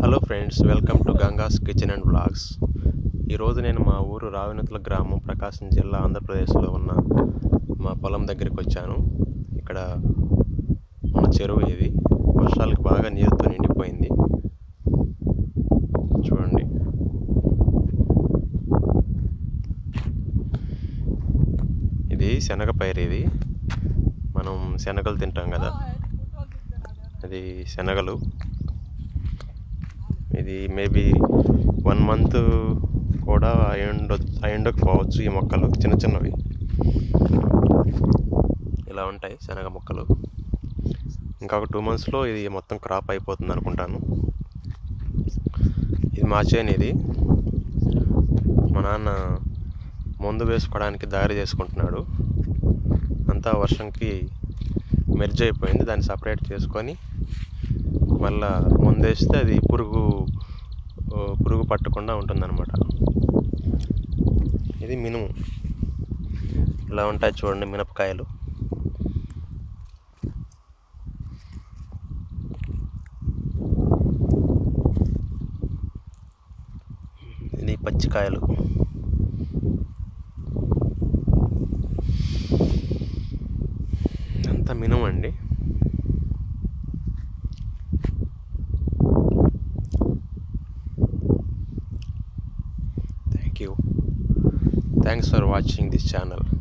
hello friends welcome to Ganga's kitchen and blogs ఈరోజు నేను మా ఊరు రావినతుల గ్రామం ప్రకాశం జిల్లా ఆంధ్రప్రదేశ్లో ఉన్న మా పొలం దగ్గరికి వచ్చాను ఇక్కడ మన చెరువు ఇది వర్షాలకు బాగా నీరుతో నిండిపోయింది చూడండి ఇది శనగ పైరు ఇది మనం శనగలు తింటాం కదా అది శనగలు ఇది మేబీ వన్ మంత్ కూడా అయ్యుండ అయ్యుండకపోవచ్చు ఈ మొక్కలు చిన్న చిన్నవి ఇలా ఉంటాయి శనగ మొక్కలు ఇంకొక టూ మంత్స్లో ఇది మొత్తం క్రాప్ అయిపోతుంది అనుకుంటాను ఇది మా చేను ఇది మా నాన్న మందు వేసుకోవడానికి దారి చేసుకుంటున్నాడు అంతా వర్షంకి మెర్జ్ అయిపోయింది దాన్ని సపరేట్ చేసుకొని మళ్ళా ముందేస్తే అది పురుగు ఓ, పురుగు పట్టకుండా ఉంటుందన్నమాట ఇది మినుము ఇలా ఉంటాయి చూడండి మినపకాయలు ఇది పచ్చికాయలు అంతా మినుము అండి thank you thanks for watching this channel